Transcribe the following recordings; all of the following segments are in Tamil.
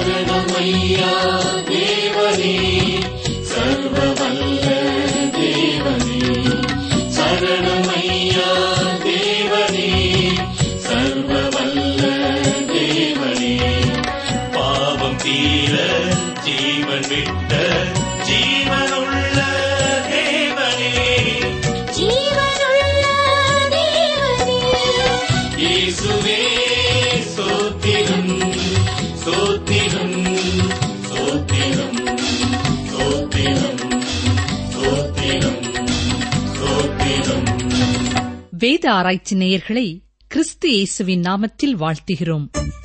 சரணமையா தேவனே சர்வவல்ல தேவனே சரணமையா தேவனே சர்வவல்ல தேவனே பாவம் தீர ஜீவன் விட்ட ஜீவனுள்ள தேவனே ஜீவனுள்ள தேவனே இயேசுவே சோத்திரம் சோத்திரம் சோத்திரம் சோத்திரம் சோத்திரம் சோத்திரம் வேத ஆராய்ச்சி நேயர்களை கிறிஸ்து இயேசுவின் நாமத்தில் வாழ்த்துகிறோம்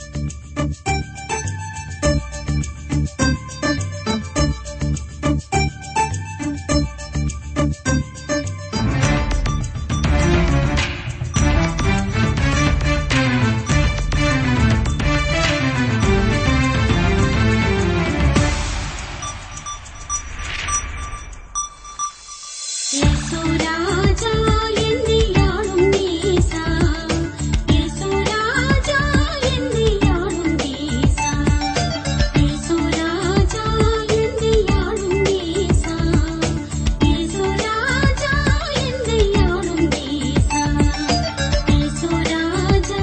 യേശുരാജാ എന്നിയാളും നീസാ യേശുരാജാ എന്നിയാളും നീസാ യേശുരാജാ എന്നിയാളും നീസാ യേശുരാജാ എന്നിയാളും നീസാ യേശുരാജാ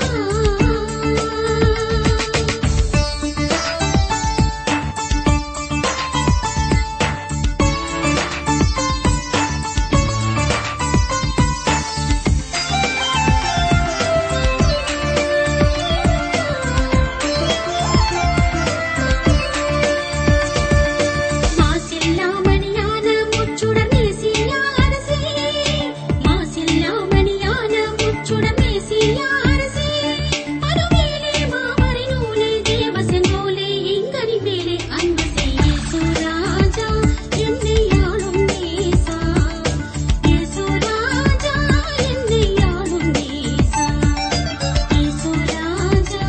மாசில்லாமணியான முச்சுடன் மேசியா அரசே மாசில்லாமணியான முச்சுடன் மேசியா அரசே அருமேலே மாமரை நூலே தேவ செங்கோலே எங்கனி மேலே அன்பு செய்ய சுராஜா என்னை ஆளும் நேசா யேசுராஜா என்னை ஆளும் நேசா யேசுராஜா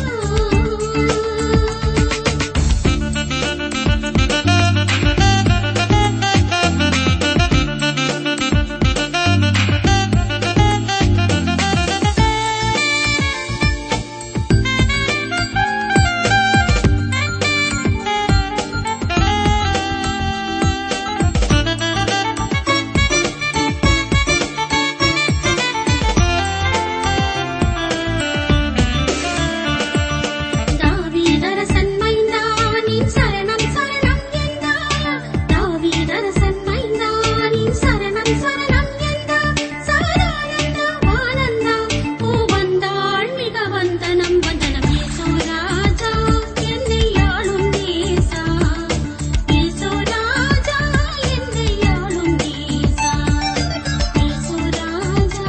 தாவீதரசன் மைந்தா நின் சரணம் சரணம் என்றா தாவீதரசன் மைந்தா நின் சரணம் சரணம் என்றா சாரானந்தா வானந்தா ஓ வந்தாள் மிக வந்தனம் வந்தனம் ஏசோ ராஜா என்னை ஆளும் நேசா ஏசோ ராஜா என்னை ஆளும் நேசா ஏசோ ராஜா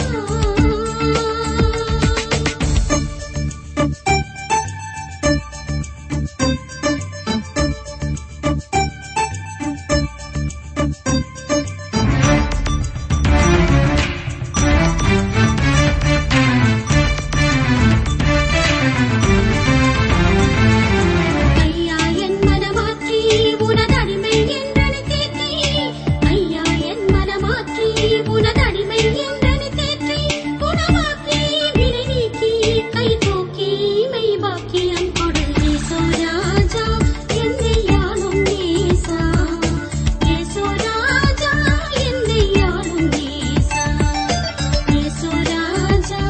ஐயா என் மனமாற்றி உனதடிமை என்றனை தேற்றி ஐயா என் மனமாற்றி உனதடிமை என்றனை தேற்றி குணமாக்கி வினை நீக்கி கை தூக்கி மெய் பாக்கியம் கொடு ஏசோ ராஜா என்னை ஆளும் நேசா ஏசோ ராஜா என்னை ஆளும் நேசா ஏசோ ராஜா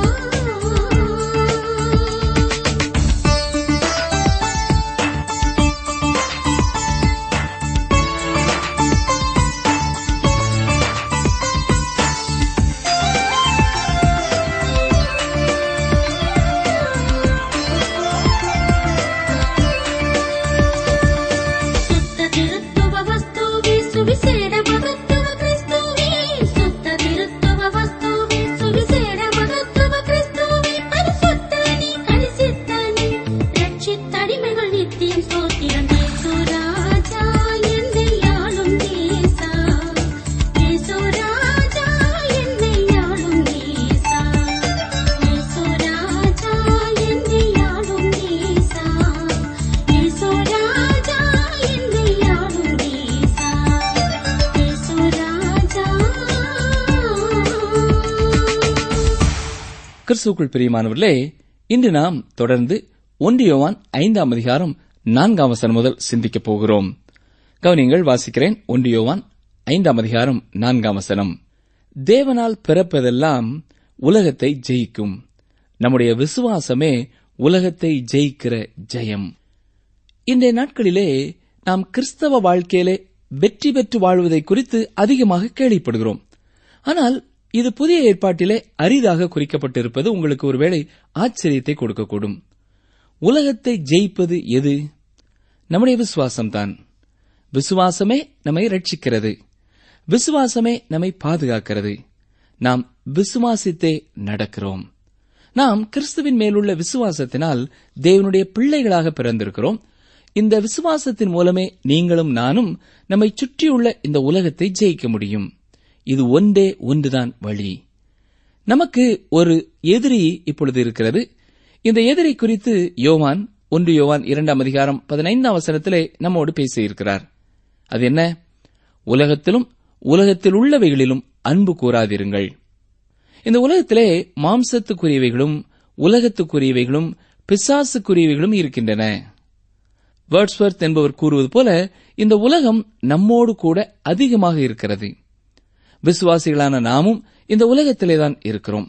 சுத்த திருத்துவ வஸ்துவே சுவிசேட மகத்துவ கிறிஸ்துவே சுத்த திருத்துவ வஸ்துவே சுவிசேட மகத்துவ கிறிஸ்துவே பரிசுத்தனே கரிசித்தனே ரட்சித்தடிமைகள் நித்தியம் ஸ்தோத்திரம் இயேசு ராஜா என்னை ஆளும் நேசா இயேசு ராஜா என்னை ஆளும் நேசா இயேசு ராஜா என்னை ஆளும் நேசா இயேசு ராஜா என்னை ஆளும் நேசா இயேசு ராஜா கிறிஸ்துக்குள் பிரியமானவர்களே இன்று நாம் தொடர்ந்து ஒன்று யோவான் ஐந்தாம் அதிகாரம் நான்காம் வசனம் முதல் சிந்திக்கப் போகிறோம் கவனியங்கள் வாசிக்கிறேன் ஒன்று யோவான் ஐந்தாம் அதிகாரம் நான்காம் வசனம் தேவனால் பிறப்பதெல்லாம் உலகத்தை ஜெயிக்கும் நம்முடைய விசுவாசமே உலகத்தை ஜெயிக்கிற ஜெயம் இன்றைய நாட்களிலே நாம் கிறிஸ்தவ வாழ்க்கையிலே வெற்றி பெற்று வாழ்வதை குறித்து அதிகமாக கேள்விப்படுகிறோம் ஆனால் இது புதிய ஏற்பாட்டிலே அரிதாக குறிக்கப்பட்டிருப்பது உங்களுக்கு ஒருவேளை ஆச்சரியத்தை கொடுக்கக்கூடும் உலகத்தை ஜெயிப்பது எது நம்முடைய விசுவாசம்தான் விசுவாசமே நம்மை ரட்சிக்கிறது விசுவாசமே நம்மை பாதுகாக்கிறது நாம் விசுவாசித்தே நடக்கிறோம் நாம் கிறிஸ்துவின் மேலுள்ள விசுவாசத்தினால் தேவனுடைய பிள்ளைகளாக பிறந்திருக்கிறோம் இந்த விசுவாசத்தின் மூலமே நீங்களும் நானும் நம்மை சுற்றியுள்ள இந்த உலகத்தை ஜெயிக்க முடியும் இது ஒன்றே ஒன்றுதான் வழி நமக்கு ஒரு எதிரி இப்பொழுது இருக்கிறது இந்த எதிரி குறித்து யோவான் ஒன்று யோவான் இரண்டாம் அதிகாரம் பதினைந்தாம் வசனத்திலே நம்மோடு பேசியிருக்கிறார் அது என்ன உலகத்திலும் உலகத்தில் உள்ளவைகளிலும் அன்பு கூறாதிருங்கள் இந்த உலகத்திலே மாம்சத்துக்குரியவைகளும் உலகத்துக்குரியவைகளும் பிசாசுக்குரியவைகளும் இருக்கின்றன வேர்ட்ஸ்வர்த் என்பவர் கூறுவது போல இந்த உலகம் நம்மோடு கூட அதிகமாக இருக்கிறது விசுவாசிகளான நாமும் இந்த உலகத்திலேதான் இருக்கிறோம்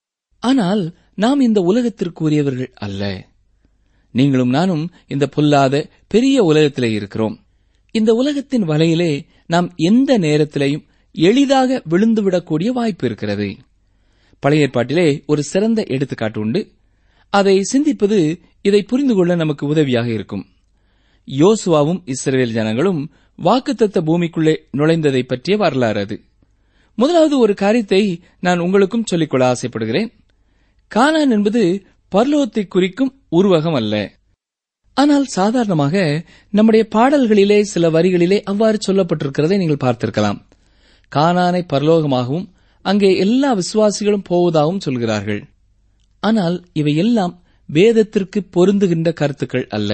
ஆனால் நாம் இந்த உலகத்திற்குரியவர்கள் அல்ல நீங்களும் நானும் இந்த பொல்லாத பெரிய உலகத்திலே இருக்கிறோம் இந்த உலகத்தின் வலையிலே நாம் எந்த நேரத்திலேயும் எளிதாக விழுந்துவிடக்கூடிய வாய்ப்பு இருக்கிறது பழைய ஏற்பாட்டிலே ஒரு சிறந்த எடுத்துக்காட்டு உண்டு அதை சிந்திப்பது இதை புரிந்து கொள்ள நமக்கு உதவியாக இருக்கும் யோசுவாவும் இஸ்ரேல் ஜனங்களும் வாக்குத்தத்த பூமிக்குள்ளே நுழைந்ததை பற்றிய வரலாறு அது முதலாவது ஒரு காரியத்தை நான் உங்களுக்கும் சொல்லிக்கொள்ள ஆசைப்படுகிறேன் கானான் என்பது பர்லோகத்தை குறிக்கும் உருவகம் அல்ல ஆனால் சாதாரணமாக நம்முடைய பாடல்களிலே சில வரிகளிலே அவ்வாறு சொல்லப்பட்டிருக்கிறதை நீங்கள் பார்த்திருக்கலாம் கானானை பரலோகமாகவும் அங்கே எல்லா விசுவாசிகளும் போவதாகவும் சொல்கிறார்கள் ஆனால் இவை எல்லாம் வேதத்திற்கு பொருந்துகின்ற கருத்துக்கள் அல்ல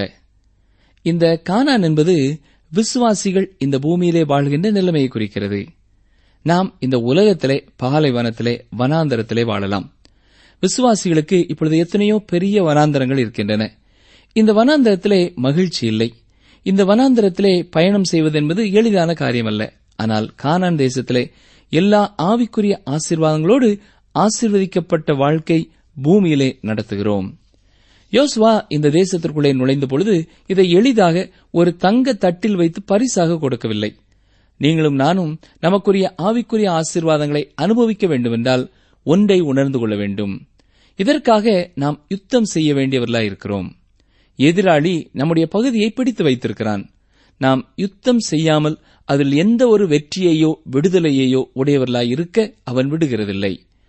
இந்த கானான் என்பது விசுவாசிகள் இந்த பூமியிலே வாழ்கின்ற நிலைமையை குறிக்கிறது நாம் இந்த உலகத்திலே பாலைவனத்திலே வனாந்தரத்திலே வாழலாம் விசுவாசிகளுக்கு இப்பொழுது எத்தனையோ பெரிய வனாந்தரங்கள் இருக்கின்றன இந்த வனாந்தரத்திலே மகிழ்ச்சி இல்லை இந்த வனாந்தரத்திலே பயணம் செய்வது என்பது எளிதான காரியமல்ல ஆனால் கானான் தேசத்திலே எல்லா ஆவிக்குரிய ஆசீர்வாதங்களோடு ஆசீர்வதிக்கப்பட்ட வாழ்க்கை பூமியிலே நடத்துகிறோம் யோசுவா இந்த தேசத்திற்குள்ளே நுழைந்த பொழுது இதை எளிதாக ஒரு தங்க தட்டில் வைத்து பரிசாக கொடுக்கவில்லை நீங்களும் நானும் நமக்குரிய ஆவிக்குரிய ஆசீர்வாதங்களை அனுபவிக்க வேண்டுமென்றால் ஒன்றை உணர்ந்து கொள்ள வேண்டும் இதற்காக நாம் யுத்தம் செய்ய வேண்டியவர்களாயிருக்கிறோம் எதிராளி நம்முடைய பகுதியை பிடித்து வைத்திருக்கிறான் நாம் யுத்தம் செய்யாமல் அதில் எந்த ஒரு வெற்றியையோ விடுதலையையோ உடையவர்களாய் இருக்க அவன் விடுகிறதில்லை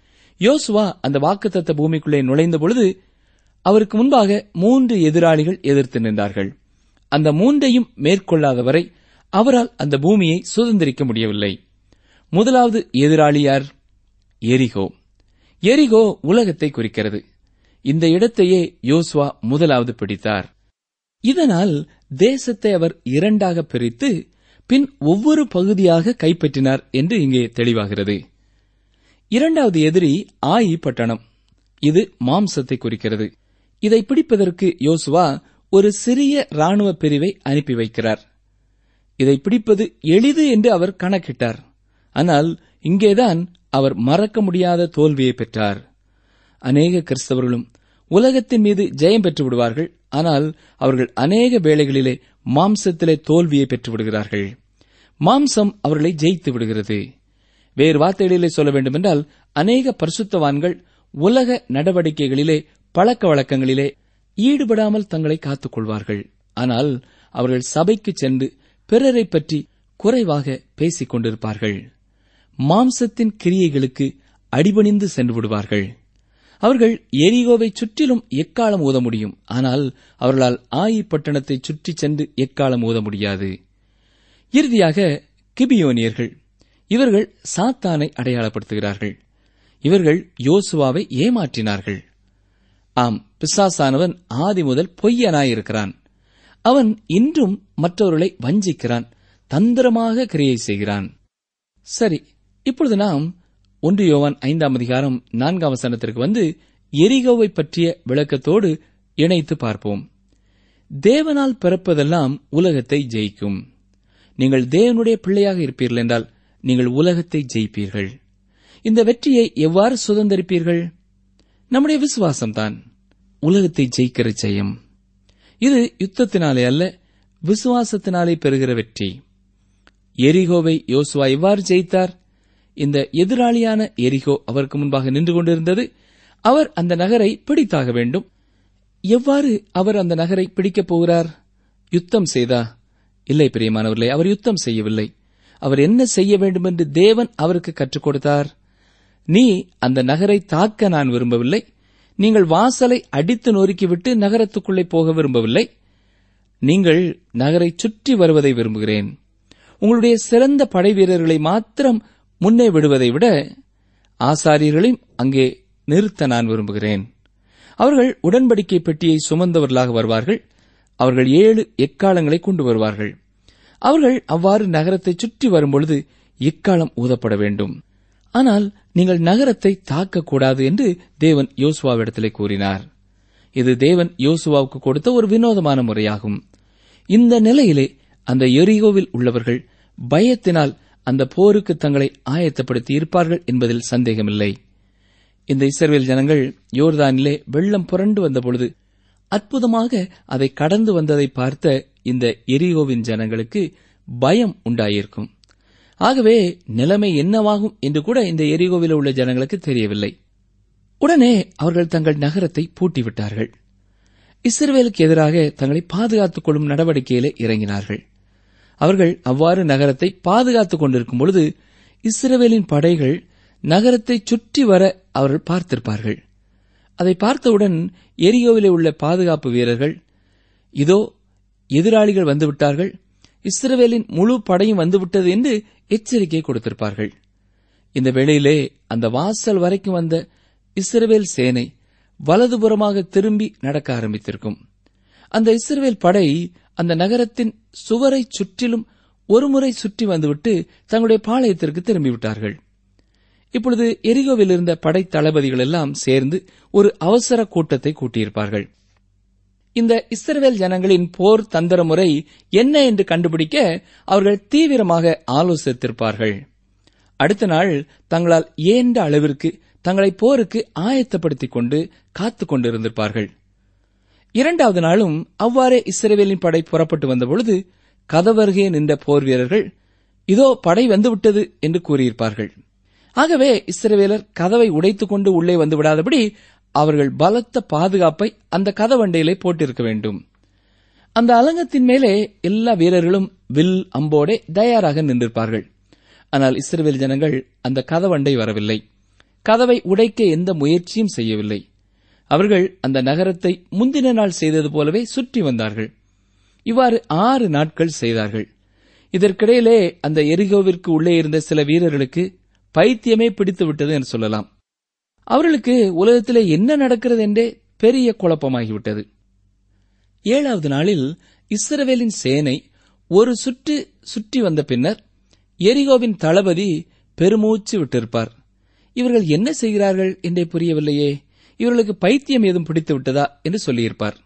யோசுவா அந்த வாக்குத்தத்த பூமிக்குள்ளே நுழைந்த பொழுது அவருக்கு முன்பாக மூன்று எதிராளிகள் எதிர்த்து நின்றார்கள் அந்த மூன்றையும் மேற்கொள்ளாதவரை அவரால் அந்த பூமியை சுதந்திரிக்க முடியவில்லை முதலாவது எதிராளி யார் எரிகோ எரிகோ உலகத்தை குறிக்கிறது இந்த இடத்தையே யோசுவா முதலாவது பிடித்தார் இதனால் தேசத்தை அவர் இரண்டாக பிரித்து பின் ஒவ்வொரு பகுதியாக கைப்பற்றினார் என்று இங்கே தெளிவாகிறது இரண்டாவது எதிரி ஆயி பட்டணம் இது மாம்சத்தை குறிக்கிறது இதை பிடிப்பதற்கு யோசுவா ஒரு சிறிய ராணுவ பிரிவை அனுப்பி வைக்கிறார் இதை பிடிப்பது எளிது என்று அவர் கணக்கிட்டார் ஆனால் இங்கேதான் அவர் மறக்க முடியாத தோல்வியை பெற்றார் அநேக கிறிஸ்தவர்களும் உலகத்தின் மீது ஜெயம் பெற்று விடுவார்கள் ஆனால் அவர்கள் அநேக வேளைகளிலே மாம்சத்திலே தோல்வியை பெற்று விடுகிறார்கள் மாம்சம் அவர்களை ஜெயித்து விடுகிறது வேறு வார்த்தைகளிலே சொல்ல வேண்டுமென்றால் அநேக பரிசுத்தவான்கள் உலக நடவடிக்கைகளிலே பழக்க வழக்கங்களிலே ஈடுபடாமல் தங்களை காத்துக் கொள்வார்கள் ஆனால் அவர்கள் சபைக்கு சென்று பிறரை பற்றி குறைவாக பேசிக் கொண்டிருப்பார்கள் மாம்சத்தின் கிரியைகளுக்கு அடிபணிந்து சென்று விடுவார்கள் அவர்கள் எரிகோவை சுற்றிலும் எக்காலம் ஊத முடியும் ஆனால் அவர்களால் ஆயி பட்டணத்தை சுற்றி சென்று எக்காலம் ஊத முடியாது இறுதியாக கிபியோனியர்கள் இவர்கள் சாத்தானை அடையாளப்படுத்துகிறார்கள் இவர்கள் யோசுவாவை ஏமாற்றினார்கள் ஆம் பிசாசானவன் ஆதி முதல் பொய்யனாயிருக்கிறான் அவன் இன்றும் மற்றவர்களை வஞ்சிக்கிறான் தந்திரமாக கிரியை செய்கிறான் சரி இப்பொழுது நாம் ஒன்று யோவான் ஐந்தாம் அதிகாரம் நான்காம் வசனத்திற்கு வந்து எரிகோவை பற்றிய விளக்கத்தோடு இணைத்து பார்ப்போம் தேவனால் பிறப்பதெல்லாம் உலகத்தை ஜெயிக்கும் நீங்கள் தேவனுடைய பிள்ளையாக இருப்பீர்கள் என்றால் நீங்கள் உலகத்தை ஜெயிப்பீர்கள் இந்த வெற்றியை எவ்வாறு சுதந்திரிப்பீர்கள் நம்முடைய விசுவாசம்தான் உலகத்தை ஜெயிக்கிற ஜெயம் இது யுத்தத்தினாலே அல்ல விசுவாசத்தினாலே பெறுகிற வெற்றி எரிகோவை யோசுவா எவ்வாறு ஜெயித்தார் இந்த எதிராளியான எரிகோ அவருக்கு முன்பாக நின்று கொண்டிருந்தது அவர் அந்த நகரை பிடித்தாக வேண்டும் எவ்வாறு அவர் அந்த நகரை பிடிக்கப் போகிறார் யுத்தம் செய்தா இல்லை பிரியமானவர்களே அவர் யுத்தம் செய்யவில்லை அவர் என்ன செய்ய வேண்டும் என்று தேவன் அவருக்கு கற்றுக் கொடுத்தார் நீ அந்த நகரை தாக்க நான் விரும்பவில்லை நீங்கள் வாசலை அடித்து நொறுக்கிவிட்டு நகரத்துக்குள்ளே போக விரும்பவில்லை நீங்கள் நகரை சுற்றி வருவதை விரும்புகிறேன் உங்களுடைய சிறந்த படை வீரர்களை மாத்திரம் முன்னே விடுவதை விட ஆசாரியர்களையும் அங்கே நிறுத்த நான் விரும்புகிறேன் அவர்கள் உடன்படிக்கை பெட்டியை சுமந்தவர்களாக வருவார்கள் அவர்கள் ஏழு எக்காலங்களை கொண்டு வருவார்கள் அவர்கள் அவ்வாறு நகரத்தை சுற்றி வரும்பொழுது எக்காலம் ஊதப்பட வேண்டும் ஆனால் நீங்கள் நகரத்தை தாக்கக்கூடாது என்று தேவன் யோசுவாவிடத்திலே கூறினார் இது தேவன் யோசுவாவுக்கு கொடுத்த ஒரு வினோதமான முறையாகும் இந்த நிலையிலே அந்த எரிகோவில் உள்ளவர்கள் பயத்தினால் அந்த போருக்கு தங்களை ஆயத்தப்படுத்தி இருப்பார்கள் என்பதில் சந்தேகமில்லை இந்த இஸ்ரவேல் ஜனங்கள் யோர்தானிலே வெள்ளம் புரண்டு வந்தபொழுது அற்புதமாக அதை கடந்து வந்ததை பார்த்த இந்த எரிகோவின் ஜனங்களுக்கு பயம் உண்டாயிருக்கும் ஆகவே நிலைமை என்னவாகும் என்று கூட இந்த எரிகோவில் உள்ள ஜனங்களுக்கு தெரியவில்லை உடனே அவர்கள் தங்கள் நகரத்தை பூட்டிவிட்டார்கள் இஸ்ரவேலுக்கு எதிராக தங்களை பாதுகாத்துக் கொள்ளும் நடவடிக்கையிலே இறங்கினார்கள் அவர்கள் அவ்வாறு நகரத்தை பாதுகாத்துக் கொண்டிருக்கும் பொழுது இஸ்ரவேலின் படைகள் நகரத்தை சுற்றி வர அவர்கள் பார்த்திருப்பார்கள் அதை பார்த்தவுடன் எரியோவிலே உள்ள பாதுகாப்பு வீரர்கள் இதோ எதிராளிகள் வந்துவிட்டார்கள் இஸ்ரவேலின் முழு படையும் வந்துவிட்டது என்று எச்சரிக்கை கொடுத்திருப்பார்கள் இந்த வேளையிலே அந்த வாசல் வரைக்கும் வந்த இஸ்ரவேல் சேனை வலதுபுறமாக திரும்பி நடக்க ஆரம்பித்திருக்கும் அந்த இஸ்ரவேல் படை அந்த நகரத்தின் சுவரை சுற்றிலும் ஒருமுறை சுற்றி வந்துவிட்டு தங்களுடைய பாளையத்திற்கு திரும்பிவிட்டார்கள் இப்பொழுது எரிகோவில் இருந்த படை தளபதிகள் எல்லாம் சேர்ந்து ஒரு அவசர கூட்டத்தை கூட்டியிருப்பார்கள் இந்த இஸ்ரவேல் ஜனங்களின் போர் தந்திர முறை என்ன என்று கண்டுபிடிக்க அவர்கள் தீவிரமாக ஆலோசித்திருப்பார்கள் அடுத்த நாள் தங்களால் ஏண்ட அளவிற்கு தங்களை போருக்கு ஆயத்தப்படுத்திக் கொண்டு காத்துக் கொண்டிருந்திருப்பார்கள் இரண்டாவது நாளும் அவ்வாறே இஸ்ரவேலின் படை புறப்பட்டு வந்தபொழுது கதவருகே நின்ற போர் வீரர்கள் இதோ படை வந்துவிட்டது என்று கூறியிருப்பார்கள் ஆகவே இஸ்ரவேலர் கதவை உடைத்துக் கொண்டு உள்ளே வந்து விடாதபடி அவர்கள் பலத்த பாதுகாப்பை அந்த கதவண்டையிலே போட்டிருக்க வேண்டும் அந்த அலங்கத்தின் மேலே எல்லா வீரர்களும் வில் அம்போடே தயாராக நின்றிருப்பார்கள் ஆனால் இஸ்ரவேல் ஜனங்கள் அந்த கதவண்டை வரவில்லை கதவை உடைக்க எந்த முயற்சியும் செய்யவில்லை அவர்கள் அந்த நகரத்தை முந்தின நாள் செய்தது போலவே சுற்றி வந்தார்கள் இவ்வாறு ஆறு நாட்கள் செய்தார்கள் இதற்கிடையிலே அந்த எரிகோவிற்கு உள்ளே இருந்த சில வீரர்களுக்கு பைத்தியமே பிடித்து விட்டது என்று சொல்லலாம் அவர்களுக்கு உலகத்திலே என்ன நடக்கிறது என்றே பெரிய குழப்பமாகிவிட்டது ஏழாவது நாளில் இஸ்ரவேலின் சேனை ஒரு சுற்று சுற்றி வந்த பின்னர் எரிகோவின் தளபதி பெருமூச்சு விட்டிருப்பார் இவர்கள் என்ன செய்கிறார்கள் என்றே புரியவில்லையே இவர்களுக்கு பைத்தியம் ஏதும் பிடித்து விட்டதா என்று சொல்லியிருப்பார்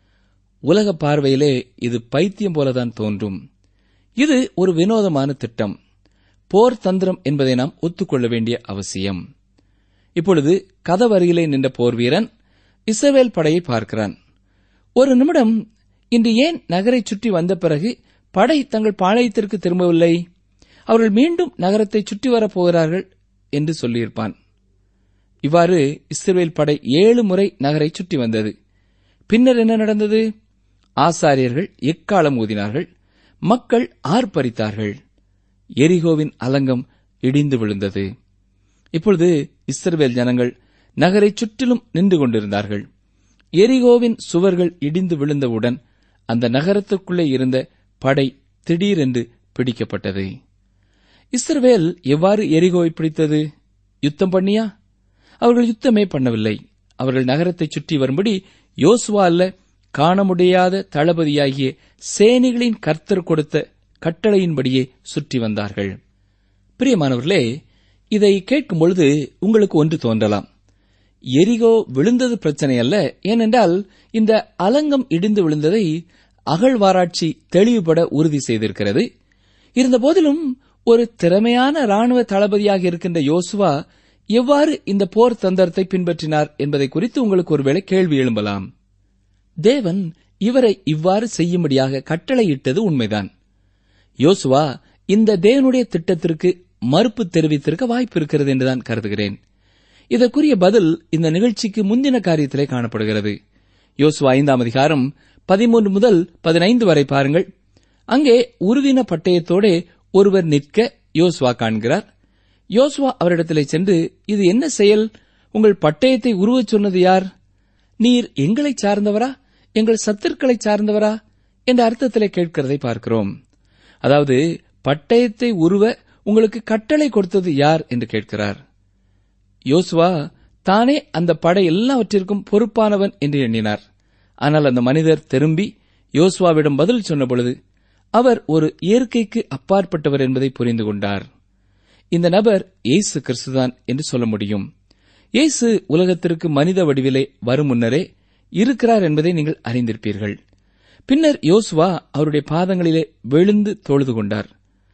உலக பார்வையிலே இது பைத்தியம் போலதான் தோன்றும் இது ஒரு வினோதமான திட்டம் போர் தந்திரம் என்பதை நாம் ஒத்துக்கொள்ள வேண்டிய அவசியம் இப்பொழுது கதவருகிலே நின்ற போர் வீரன் இஸ்ரவேல் படையை பார்க்கிறான் ஒரு நிமிடம் இன்று ஏன் நகரை சுற்றி வந்த பிறகு படை தங்கள் பாளையத்திற்கு திரும்பவில்லை அவர்கள் மீண்டும் நகரத்தை சுற்றி வரப் போகிறார்கள் என்று சொல்லியிருப்பான் இவ்வாறு இஸ்ரவேல் படை ஏழு முறை நகரை சுற்றி வந்தது பின்னர் என்ன நடந்தது ஆசாரியர்கள் எக்காலம் ஊதினார்கள் மக்கள் ஆர்ப்பரித்தார்கள் எரிகோவின் அலங்கம் இடிந்து விழுந்தது இப்பொழுது இஸ்ரவேல் ஜனங்கள் நகரை சுற்றிலும் நின்று கொண்டிருந்தார்கள் எரிகோவின் சுவர்கள் இடிந்து விழுந்தவுடன் அந்த நகரத்துக்குள்ளே இருந்த படை திடீரென்று பிடிக்கப்பட்டது இஸ்ரவேல் எவ்வாறு எரிகோவை பிடித்தது யுத்தம் பண்ணியா அவர்கள் யுத்தமே பண்ணவில்லை அவர்கள் நகரத்தை சுற்றி வரும்படி யோசுவா அல்ல காண முடியாத தளபதியாகிய சேனைகளின் கர்த்தர் கொடுத்த கட்டளையின்படியே சுற்றி வந்தார்கள் பிரியமானவர்களே இதை கேட்கும் பொழுது உங்களுக்கு ஒன்று தோன்றலாம் எரிகோ விழுந்தது பிரச்சனை அல்ல ஏனென்றால் இந்த அலங்கம் இடிந்து விழுந்ததை அகழ்வாராய்ச்சி தெளிவுபட உறுதி செய்திருக்கிறது இருந்தபோதிலும் ஒரு திறமையான ராணுவ தளபதியாக இருக்கின்ற யோசுவா எவ்வாறு இந்த போர் தந்திரத்தை பின்பற்றினார் என்பதை குறித்து உங்களுக்கு ஒருவேளை கேள்வி எழும்பலாம் தேவன் இவரை இவ்வாறு செய்யும்படியாக கட்டளையிட்டது உண்மைதான் யோசுவா இந்த தேவனுடைய திட்டத்திற்கு மறுப்பு தெரிவித்திருக்க வாய்ப்பு இருக்கிறது என்றுதான் கருதுகிறேன் இதற்குரிய பதில் இந்த நிகழ்ச்சிக்கு முந்தின காரியத்திலே காணப்படுகிறது யோசுவா ஐந்தாம் அதிகாரம் பதிமூன்று முதல் பதினைந்து வரை பாருங்கள் அங்கே உருவின பட்டயத்தோடே ஒருவர் நிற்க யோசுவா காண்கிறார் யோசுவா அவரிடத்திலே சென்று இது என்ன செயல் உங்கள் பட்டயத்தை உருவச் சொன்னது யார் நீர் எங்களை சார்ந்தவரா எங்கள் சத்துருக்களை சார்ந்தவரா என்ற அர்த்தத்திலே கேட்கிறதை பார்க்கிறோம் அதாவது பட்டயத்தை உருவ உங்களுக்கு கட்டளை கொடுத்தது யார் என்று கேட்கிறார் யோசுவா தானே அந்த படை எல்லாவற்றிற்கும் பொறுப்பானவன் என்று எண்ணினார் ஆனால் அந்த மனிதர் திரும்பி யோசுவாவிடம் பதில் சொன்ன பொழுது அவர் ஒரு இயற்கைக்கு அப்பாற்பட்டவர் என்பதை புரிந்து கொண்டார் இந்த நபர் இயேசு கிறிஸ்துதான் என்று சொல்ல முடியும் இயேசு உலகத்திற்கு மனித வடிவிலே வரும் முன்னரே இருக்கிறார் என்பதை நீங்கள் அறிந்திருப்பீர்கள் பின்னர் யோசுவா அவருடைய பாதங்களிலே விழுந்து தொழுது கொண்டார்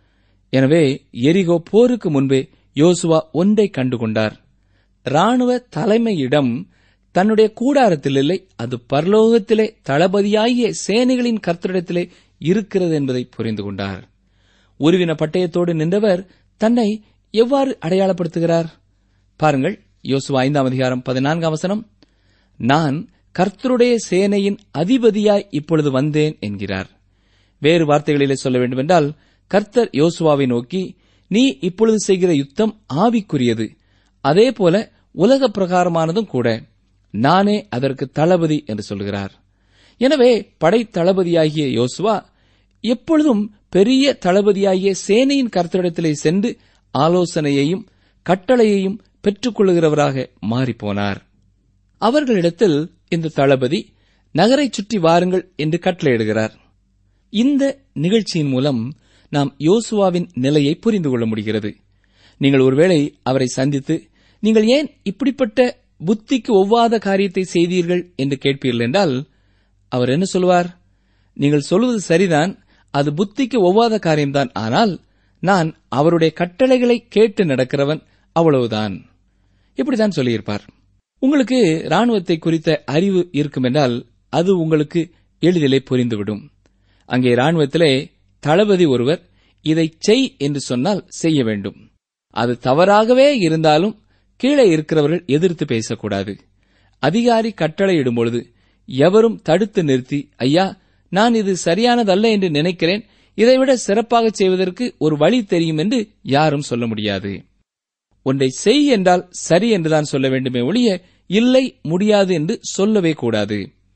எனவே எரிகோ போருக்கு முன்பே யோசுவா ஒன்றை கண்டுகொண்டார் ராணுவ தலைமையிடம் தன்னுடைய கூடாரத்தில் இல்லை அது பரலோகத்திலே தளபதியாகிய சேனைகளின் கர்த்தரிடத்திலே இருக்கிறது என்பதை புரிந்து கொண்டார் உருவின பட்டயத்தோடு நின்றவர் தன்னை எவ்வாறு அடையாளப்படுத்துகிறார் பாருங்கள் யோசுவா ஐந்தாம் அதிகாரம் பதினான்காம் வசனம் நான் கர்த்தருடைய சேனையின் அதிபதியாய் இப்பொழுது வந்தேன் என்கிறார் வேறு வார்த்தைகளிலே சொல்ல வேண்டுமென்றால் கர்த்தர் யோசுவாவை நோக்கி நீ இப்பொழுது செய்கிற யுத்தம் ஆவிக்குரியது அதேபோல உலக பிரகாரமானதும் கூட நானே அதற்கு தளபதி என்று சொல்கிறார் எனவே படை தளபதியாகிய யோசுவா எப்பொழுதும் பெரிய தளபதியாகிய சேனையின் கர்த்தரிடத்திலே சென்று ஆலோசனையையும் கட்டளையையும் பெற்றுக்கொள்ளுகிறவராக மாறிப்போனார் அவர்களிடத்தில் இந்த தளபதி நகரை சுற்றி வாருங்கள் என்று கட்டளையிடுகிறார் இந்த நிகழ்ச்சியின் மூலம் நாம் யோசுவாவின் நிலையை புரிந்து கொள்ள முடிகிறது நீங்கள் ஒருவேளை அவரை சந்தித்து நீங்கள் ஏன் இப்படிப்பட்ட புத்திக்கு ஒவ்வாத காரியத்தை செய்தீர்கள் என்று கேட்பீர்கள் என்றால் அவர் என்ன சொல்வார் நீங்கள் சொல்வது சரிதான் அது புத்திக்கு ஒவ்வாத காரியம்தான் ஆனால் நான் அவருடைய கட்டளைகளை கேட்டு நடக்கிறவன் அவ்வளவுதான் இப்படித்தான் சொல்லியிருப்பார் உங்களுக்கு ராணுவத்தை குறித்த அறிவு இருக்கும் என்றால் அது உங்களுக்கு எளிதிலே புரிந்துவிடும் அங்கே ராணுவத்திலே தளபதி ஒருவர் இதை செய் என்று சொன்னால் செய்ய வேண்டும் அது தவறாகவே இருந்தாலும் கீழே இருக்கிறவர்கள் எதிர்த்து பேசக்கூடாது அதிகாரி கட்டளையிடும் பொழுது எவரும் தடுத்து நிறுத்தி ஐயா நான் இது சரியானதல்ல என்று நினைக்கிறேன் இதைவிட சிறப்பாக செய்வதற்கு ஒரு வழி தெரியும் என்று யாரும் சொல்ல முடியாது ஒன்றை செய் என்றால் சரி என்றுதான் சொல்ல வேண்டுமே ஒழிய இல்லை முடியாது என்று சொல்லவே கூடாது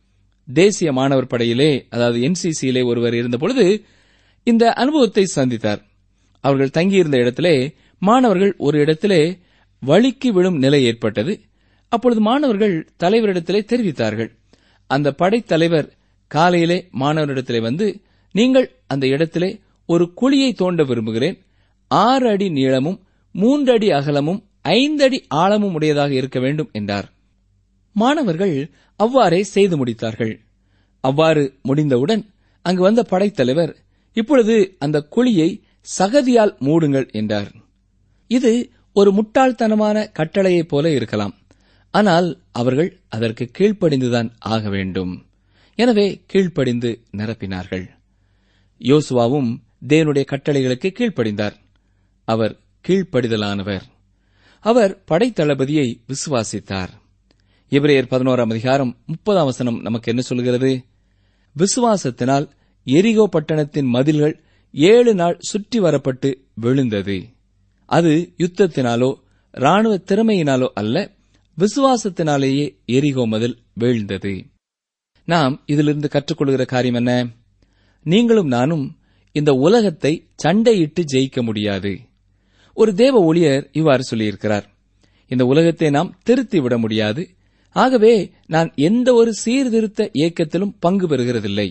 தேசிய மாணவர் படையிலே அதாவது என்சிசியிலே ஒருவர் இருந்த பொழுது இந்த அனுபவத்தை சந்தித்தார் அவர்கள் தங்கியிருந்த இடத்திலே மாணவர்கள் ஒரு இடத்திலே வழிக்கு விழும் நிலை ஏற்பட்டது அப்பொழுது மாணவர்கள் தலைவரிடத்திலே தெரிவித்தார்கள் அந்த படைத்தலைவர் காலையிலே மாணவரிடத்திலே வந்து நீங்கள் அந்த இடத்திலே ஒரு குழியை தோண்ட விரும்புகிறேன் ஆறு அடி நீளமும் மூன்று அடி அகலமும் ஐந்து அடி ஆழமும் உடையதாக இருக்க வேண்டும் என்றார் மாணவர்கள் அவ்வாறே செய்து முடித்தார்கள் அவ்வாறு முடிந்தவுடன் அங்கு வந்த படைத்தலைவர் இப்பொழுது அந்த குழியை சகதியால் மூடுங்கள் என்றார் இது ஒரு முட்டாள்தனமான கட்டளையைப் போல இருக்கலாம் ஆனால் அவர்கள் அதற்கு கீழ்ப்படிந்துதான் ஆக வேண்டும் எனவே கீழ்ப்படிந்து நிரப்பினார்கள் யோசுவாவும் தேவனுடைய கட்டளைகளுக்கு கீழ்ப்படிந்தார் அவர் கீழ்ப்படிதலானவர் அவர் படைத்தளபதியை விசுவாசித்தார் எபிரேயர் பதினோராம் அதிகாரம் முப்பதாம் வசனம் நமக்கு என்ன சொல்கிறது விசுவாசத்தினால் எரிகோ பட்டணத்தின் மதில்கள் ஏழு நாள் சுற்றி வரப்பட்டு விழுந்தது அது யுத்தத்தினாலோ ராணுவ திறமையினாலோ அல்ல விசுவாசத்தினாலேயே எரிகோ மதில் வீழ்ந்தது நாம் இதிலிருந்து கற்றுக்கொள்கிற காரியம் என்ன நீங்களும் நானும் இந்த உலகத்தை சண்டையிட்டு ஜெயிக்க முடியாது ஒரு தேவ ஊழியர் இவ்வாறு சொல்லியிருக்கிறார் இந்த உலகத்தை நாம் திருத்தி விட முடியாது ஆகவே நான் எந்த ஒரு சீர்திருத்த இயக்கத்திலும் பங்கு பெறுகிறதில்லை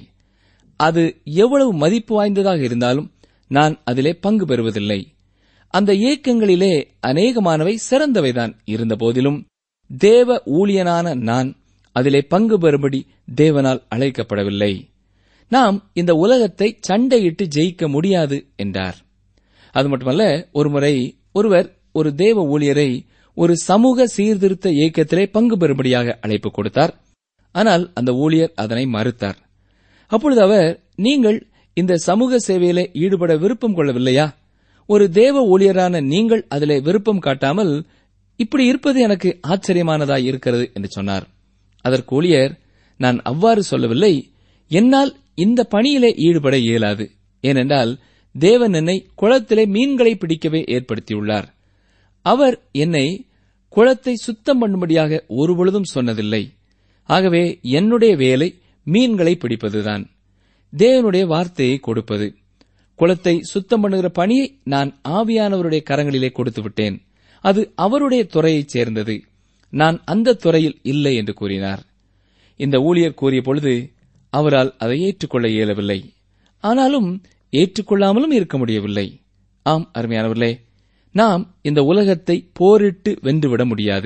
அது எவ்வளவு மதிப்பு வாய்ந்ததாக இருந்தாலும் நான் அதிலே பங்கு பெறுவதில்லை அந்த இயக்கங்களிலே அநேகமானவை சிறந்தவைதான் இருந்த போதிலும் தேவ ஊழியனான நான் அதிலே பங்கு பெறும்படி தேவனால் அழைக்கப்படவில்லை நாம் இந்த உலகத்தை சண்டையிட்டு ஜெயிக்க முடியாது என்றார் அது மட்டுமல்ல ஒருமுறை ஒருவர் ஒரு தேவ ஊழியரை ஒரு சமூக சீர்திருத்த இயக்கத்திலே பங்கு பெறும்படியாக அழைப்பு கொடுத்தார் ஆனால் அந்த ஊழியர் அதனை மறுத்தார் அப்பொழுது அவர் நீங்கள் இந்த சமூக சேவையிலே ஈடுபட விருப்பம் கொள்ளவில்லையா ஒரு தேவ ஊழியரான நீங்கள் அதிலே விருப்பம் காட்டாமல் இப்படி இருப்பது எனக்கு ஆச்சரியமானதாய் இருக்கிறது என்று சொன்னார் அதற்கு ஊழியர் நான் அவ்வாறு சொல்லவில்லை என்னால் இந்த பணியிலே ஈடுபட இயலாது ஏனென்றால் தேவன் என்னை குளத்திலே மீன்களை பிடிக்கவே ஏற்படுத்தியுள்ளார் அவர் என்னை குளத்தை சுத்தம் பண்ணும்படியாக ஒருபொழுதும் சொன்னதில்லை ஆகவே என்னுடைய வேலை மீன்களை பிடிப்பதுதான் தேவனுடைய வார்த்தையை கொடுப்பது குளத்தை சுத்தம் பண்ணுகிற பணியை நான் ஆவியானவருடைய கரங்களிலே கொடுத்து விட்டேன் அது அவருடைய துறையைச் சேர்ந்தது நான் அந்த துறையில் இல்லை என்று கூறினார் இந்த ஊழியர் கூறிய பொழுது அவரால் அதை ஏற்றுக்கொள்ள இயலவில்லை ஆனாலும் ஏற்றுக்கொள்ளாமலும் இருக்க முடியவில்லை ஆம் அருமையானவர்களே நாம் இந்த உலகத்தை போரிட்டு வென்றுவிட முடியாது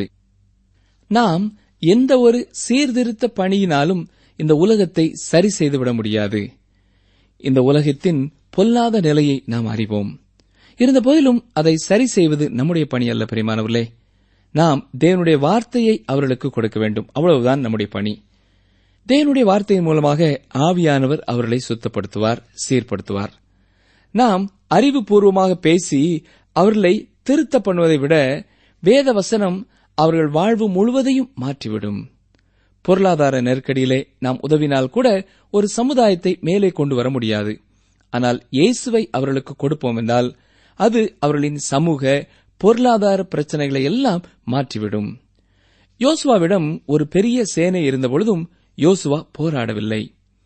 நாம் எந்த ஒரு சீர்திருத்த பணியினாலும் இந்த உலகத்தை சரி செய்துவிட முடியாது இந்த உலகத்தின் பொல்லாத நிலையை நாம் அறிவோம் இருந்த போதிலும் அதை சரி செய்வது நம்முடைய பணி அல்ல பிரியமானவர்களே நாம் தேவனுடைய வார்த்தையை அவர்களுக்கு கொடுக்க வேண்டும் அவ்வளவுதான் நம்முடைய பணி தேவனுடைய வார்த்தையின் மூலமாக ஆவியானவர் அவர்களை சுத்தப்படுத்துவார் சீர்படுத்துவார் நாம் அறிவுபூர்வமாக பேசி அவர்களை திருத்த பண்ணுவதை விட வேத வசனம் அவர்கள் வாழ்வு முழுவதையும் மாற்றிவிடும் பொருளாதார நெருக்கடியிலே நாம் உதவினால் கூட ஒரு சமுதாயத்தை மேலே கொண்டு வர முடியாது ஆனால் இயேசுவை அவர்களுக்கு கொடுப்போம் என்றால் அது அவர்களின் சமூக பொருளாதார பிரச்சனைகளை எல்லாம் மாற்றிவிடும் யோசுவாவிடம் ஒரு பெரிய சேனை இருந்தபொழுதும் யோசுவா போராடவில்லை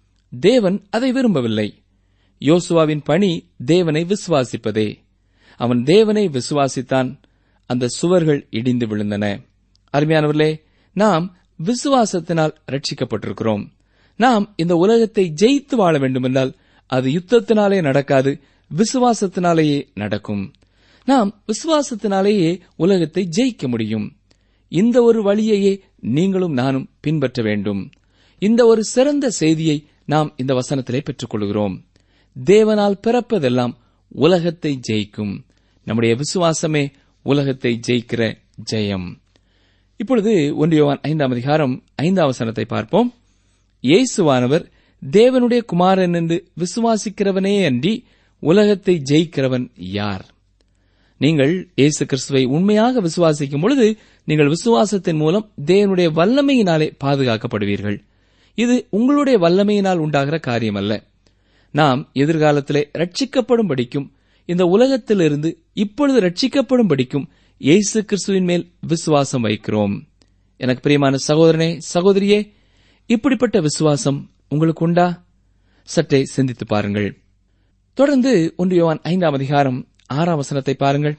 தேவன் அதை விரும்பவில்லை யோசுவாவின் பணி தேவனை விசுவாசிப்பதே அவன் தேவனை விசுவாசித்தான் அந்த சுவர்கள் இடிந்து விழுந்தன அருமையானவர்களே நாம் விசுவாசத்தினால் ரட்சிக்கப்பட்டிருக்கிறோம் நாம் இந்த உலகத்தை ஜெயித்து வாழ வேண்டுமென்றால் அது யுத்தத்தினாலே நடக்காது விசுவாசத்தினாலேயே நடக்கும் நாம் விசுவாசத்தினாலேயே உலகத்தை ஜெயிக்க முடியும் இந்த ஒரு வழியையே நீங்களும் நானும் பின்பற்ற வேண்டும் இந்த ஒரு சிறந்த செய்தியை நாம் இந்த வசனத்திலே பெற்றுக்கொள்கிறோம் தேவனால் பிறப்பதெல்லாம் உலகத்தை ஜெயிக்கும் நம்முடைய விசுவாசமே உலகத்தை ஜெயிக்கிற ஜெயம் இப்பொழுது ஒன்றியவான் ஐந்தாம் அதிகாரம் ஐந்தாம் வசனத்தை பார்ப்போம் இயேசுவானவர் தேவனுடைய குமாரன் என்று விசுவாசிக்கிறவனே அன்றி உலகத்தை ஜெயிக்கிறவன் யார் நீங்கள் இயேசு கிறிஸ்துவை உண்மையாக விசுவாசிக்கும் பொழுது நீங்கள் விசுவாசத்தின் மூலம் தேவனுடைய வல்லமையினாலே பாதுகாக்கப்படுவீர்கள் இது உங்களுடைய வல்லமையினால் உண்டாகிற காரியமல்ல நாம் எதிர்காலத்திலே ரட்சிக்கப்படும் படிக்கும் இந்த உலகத்திலிருந்து இப்பொழுது ரட்சிக்கப்படும் படிக்கும் இயேசு கிறிஸ்துவின் மேல் விசுவாசம் வைக்கிறோம் எனக்கு பிரியமான சகோதரனே சகோதரியே இப்படிப்பட்ட விசுவாசம் உங்களுக்கு உண்டா சற்றே சிந்தித்து பாருங்கள் தொடர்ந்து ஒன்று யோவான் ஐந்தாம் அதிகாரம் ஆறாம் வசனத்தை பாருங்கள்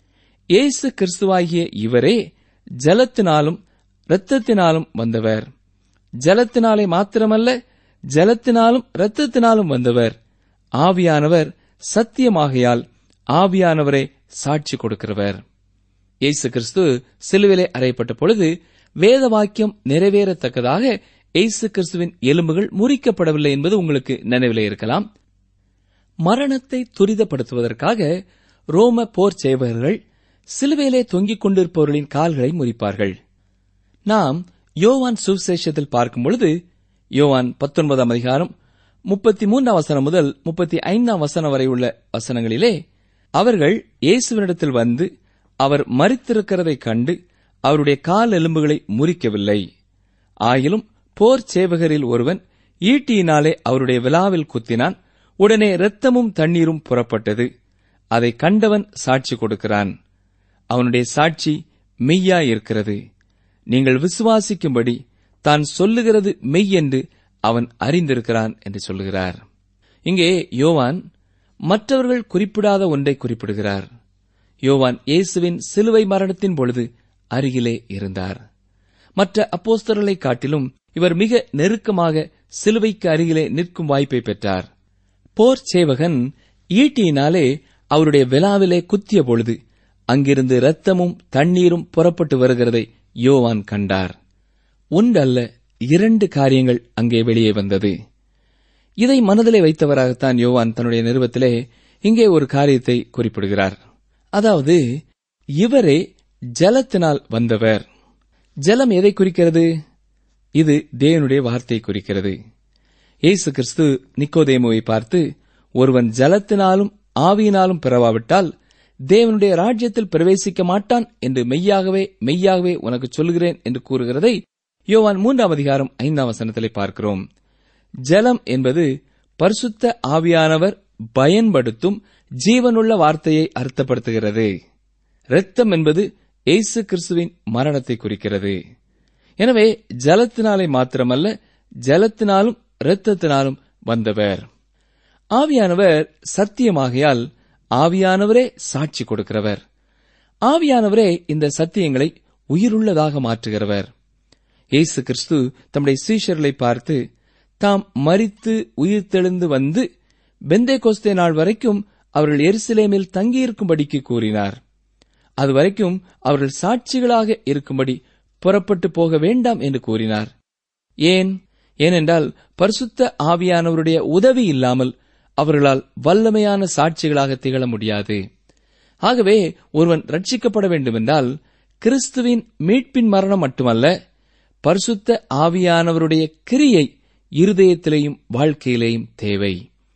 இயேசு கிறிஸ்துவாகிய இவரே ஜலத்தினாலும் இரத்தத்தினாலும் வந்தவர் ஜலத்தினாலே மாத்திரமல்ல ஜலத்தினாலும் இரத்தத்தினாலும் வந்தவர் ஆவியானவர் சத்தியமாகையால் ஆவியானவரே சாட்சி கொடுக்கிறவர் இயேசு கிறிஸ்து சிலுவிலே அறையப்பட்ட பொழுது வேத வாக்கியம் நிறைவேறத்தக்கதாக இயேசு கிறிஸ்துவின் எலும்புகள் முறிக்கப்படவில்லை என்பது உங்களுக்கு நினைவிலே இருக்கலாம் மரணத்தை துரிதப்படுத்துவதற்காக ரோம போர் சேவகர்கள் சிலுவையிலே தொங்கிக் கொண்டிருப்பவர்களின் கால்களை முறிப்பார்கள் நாம் யோவான் சுவிசேஷத்தில் பார்க்கும் பொழுது யோவான் பத்தொன்பதாம் அதிகாரம் முப்பத்தி மூன்றாம் வசனம் முதல் முப்பத்தி ஐந்தாம் வசனம் வரை உள்ள வசனங்களிலே அவர்கள் இயேசுவினிடத்தில் வந்து அவர் மறித்திருக்கிறதைக் கண்டு அவருடைய கால் எலும்புகளை முறிக்கவில்லை ஆயிலும் போர் சேவகரில் ஒருவன் ஈட்டியினாலே அவருடைய விழாவில் குத்தினான் உடனே இரத்தமும் தண்ணீரும் புறப்பட்டது அதை கண்டவன் சாட்சி கொடுக்கிறான் அவனுடைய சாட்சி மெய்யாயிருக்கிறது நீங்கள் விசுவாசிக்கும்படி தான் சொல்லுகிறது மெய் என்று அவன் அறிந்திருக்கிறான் என்று சொல்லுகிறார் இங்கே யோவான் மற்றவர்கள் குறிப்பிடாத ஒன்றை குறிப்பிடுகிறார் யோவான் இயேசுவின் சிலுவை மரணத்தின் பொழுது அருகிலே இருந்தார் மற்ற அப்போஸ்தரர்களை காட்டிலும் இவர் மிக நெருக்கமாக சிலுவைக்கு அருகிலே நிற்கும் வாய்ப்பை பெற்றார் போர் சேவகன் ஈட்டியினாலே அவருடைய விழாவிலே குத்திய பொழுது அங்கிருந்து இரத்தமும் தண்ணீரும் புறப்பட்டு வருகிறதை யோவான் கண்டார் ஒன்றல்ல இரண்டு காரியங்கள் அங்கே வெளியே வந்தது இதை மனதிலே வைத்தவராகத்தான் யோவான் தன்னுடைய நிருபத்திலே இங்கே ஒரு காரியத்தை குறிப்பிடுகிறார் அதாவது இவரே ஜலத்தினால் வந்தவர் ஜலம் எதை குறிக்கிறது இது தேவனுடைய வார்த்தை குறிக்கிறது இயேசு கிறிஸ்து நிக்கோதேமுவை பார்த்து ஒருவன் ஜலத்தினாலும் ஆவியினாலும் பிறவாவிட்டால் தேவனுடைய ராஜ்யத்தில் பிரவேசிக்க மாட்டான் என்று மெய்யாகவே மெய்யாகவே உனக்கு சொல்கிறேன் என்று கூறுகிறதை யோவான் மூன்றாம் அதிகாரம் ஐந்தாம் வசனத்திலே பார்க்கிறோம் ஜலம் என்பது பரிசுத்த ஆவியானவர் பயன்படுத்தும் ஜீவனுள்ள வார்த்தையை அர்த்தப்படுத்துகிறது இரத்தம் என்பது இயேசு கிறிஸ்துவின் மரணத்தை குறிக்கிறது எனவே ஜலத்தினாலே மாத்திரமல்ல ஜலத்தினாலும் இரத்தத்தினாலும் வந்தவர் ஆவியானவர் சத்தியமாகையால் ஆவியானவரே சாட்சி கொடுக்கிறவர் ஆவியானவரே இந்த சத்தியங்களை உயிருள்ளதாக மாற்றுகிறவர் இயேசு கிறிஸ்து தம்முடைய சீஷர்களை பார்த்து தாம் மரித்து உயிர்த்தெழுந்து வந்து பெந்தே கோஸ்தே நாள் வரைக்கும் அவர்கள் எருசலேமில் தங்கியிருக்கும்படிக்கு கூறினார் அதுவரைக்கும் அவர்கள் சாட்சிகளாக இருக்கும்படி புறப்பட்டு போக வேண்டாம் என்று கூறினார் ஏன் ஏனென்றால் பரிசுத்த ஆவியானவருடைய உதவி இல்லாமல் அவர்களால் வல்லமையான சாட்சிகளாக திகழ முடியாது ஆகவே ஒருவன் ரட்சிக்கப்பட வேண்டுமென்றால் கிறிஸ்துவின் மீட்பின் மரணம் மட்டுமல்ல பரிசுத்த ஆவியானவருடைய கிரியை இருதயத்திலேயும் வாழ்க்கையிலேயும் தேவை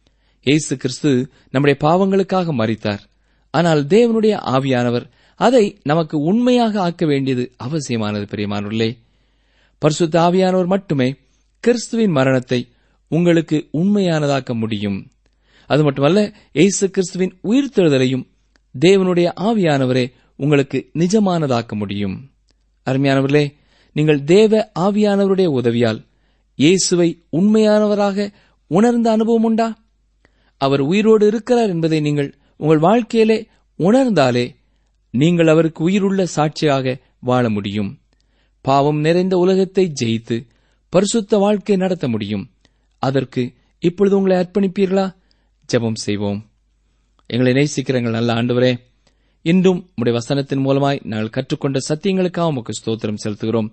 இயேசு கிறிஸ்து நம்முடைய பாவங்களுக்காக மறித்தார் ஆனால் தேவனுடைய ஆவியானவர் அதை நமக்கு உண்மையாக ஆக்க வேண்டியது அவசியமானது பிரியமானுள்ளே பரிசுத்த ஆவியானவர் மட்டுமே கிறிஸ்துவின் மரணத்தை உங்களுக்கு உண்மையானதாக்க முடியும் அது மட்டுமல்ல இயேசு கிறிஸ்துவின் உயிர்த்தெழுதலையும் தேவனுடைய ஆவியானவரே உங்களுக்கு நிஜமானதாக்க முடியும் அருமையானவர்களே நீங்கள் தேவ ஆவியானவருடைய உதவியால் இயேசுவை உண்மையானவராக உணர்ந்த அனுபவம் உண்டா அவர் உயிரோடு இருக்கிறார் என்பதை நீங்கள் உங்கள் வாழ்க்கையிலே உணர்ந்தாலே நீங்கள் அவருக்கு உயிருள்ள சாட்சியாக வாழ முடியும் பாவம் நிறைந்த உலகத்தை ஜெயித்து பரிசுத்த வாழ்க்கை நடத்த முடியும் அதற்கு இப்பொழுது உங்களை அர்ப்பணிப்பீர்களா ஜெபம் செய்வோம் எங்களை நேசிக்கிற எங்கள் நல்ல ஆண்டவரே இன்றும் உடைய வசனத்தின் மூலமாய் நாங்கள் கற்றுக்கொண்ட சத்தியங்களுக்காக உமக்கு ஸ்தோத்திரம் செலுத்துகிறோம்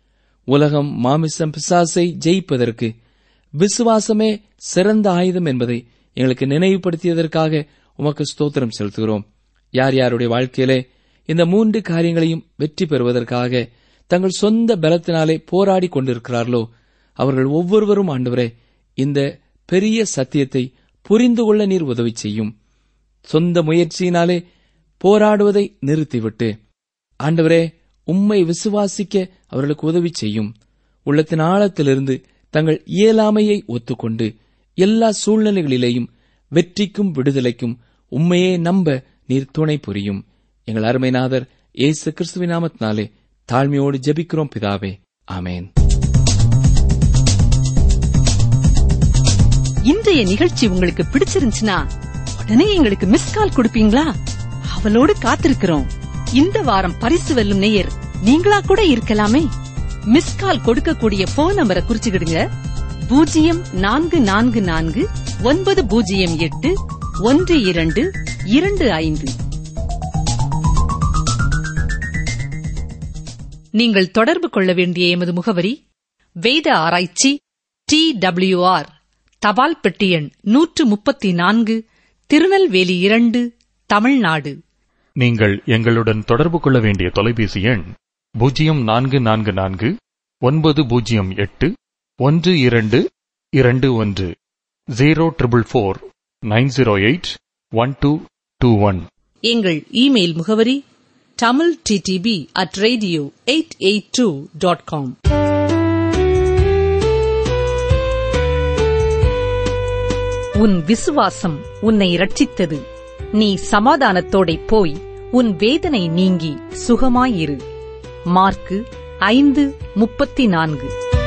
உலகம் மாமிசம் பிசாசை ஜெயிப்பதற்கு விசுவாசமே சிறந்த ஆயுதம் என்பதை எங்களுக்கு நினைவுபடுத்தியதற்காக உமக்கு ஸ்தோத்திரம் செலுத்துகிறோம் யார் யாருடைய வாழ்க்கையிலே இந்த மூன்று காரியங்களையும் வெற்றி பெறுவதற்காக தங்கள் சொந்த பலத்தினாலே போராடி கொண்டிருக்கிறார்களோ அவர்கள் ஒவ்வொருவரும் ஆண்டவரே இந்த பெரிய சத்தியத்தை புரிந்து கொள்ள நீர் உதவி செய்யும் சொந்த முயற்சியினாலே போராடுவதை நிறுத்திவிட்டு ஆண்டவரே உம்மை விசுவாசிக்க அவர்களுக்கு உதவி செய்யும் உள்ளத்தின் ஆழத்திலிருந்து தங்கள் இயலாமையை ஒத்துக்கொண்டு எல்லா சூழ்நிலைகளிலேயும் வெற்றிக்கும் விடுதலைக்கும் உண்மையே நம்ப நீர் துணை புரியும் எங்கள் அருமைநாதர் இயேசு கிறிஸ்துவின் நாமத்தினாலே தாழ்மையோடு ஜெபிக்கிறோம் பிதாவே ஆமேன் இன்றைய நிகழ்ச்சி உங்களுக்கு பிடிச்சிருந்துச்சுன்னா உடனே எங்களுக்கு மிஸ் கால் கொடுப்பீங்களா அவளோடு காத்திருக்கிறோம் இந்த வாரம் பரிசு வெல்லும் நேயர் நீங்களா கூட இருக்கலாமே மிஸ் கால் கொடுக்கக்கூடிய போன் நம்பரை குறிச்சுக்கிடுங்க பூஜ்ஜியம் நான்கு நான்கு நான்கு ஒன்பது பூஜ்ஜியம் எட்டு ஒன்று இரண்டு இரண்டு ஐந்து நீங்கள் தொடர்பு கொள்ள வேண்டிய எமது முகவரி வேத ஆராய்ச்சி டி டபிள்யூஆர் தபால் பெட்டி எண் நூற்று முப்பத்தி நான்கு திருநெல்வேலி இரண்டு தமிழ்நாடு நீங்கள் எங்களுடன் தொடர்பு கொள்ள வேண்டிய தொலைபேசி எண் பூஜ்ஜியம் நான்கு நான்கு நான்கு ஒன்பது பூஜ்ஜியம் எட்டு ஒன்று இரண்டு இரண்டு ஒன்று zero triple four nine zero eight one two two one எங்கள் இமெயில் முகவரி Tamil DTP at radio eight eight two dot com உன் விசுவாசம் உன்னை இரட்சித்தது நீ சமாதானத்தோடே போய் உன் வேதனை நீங்கி சுகமாயிரு மார்க்கு ஐந்து முப்பத்தி நான்கு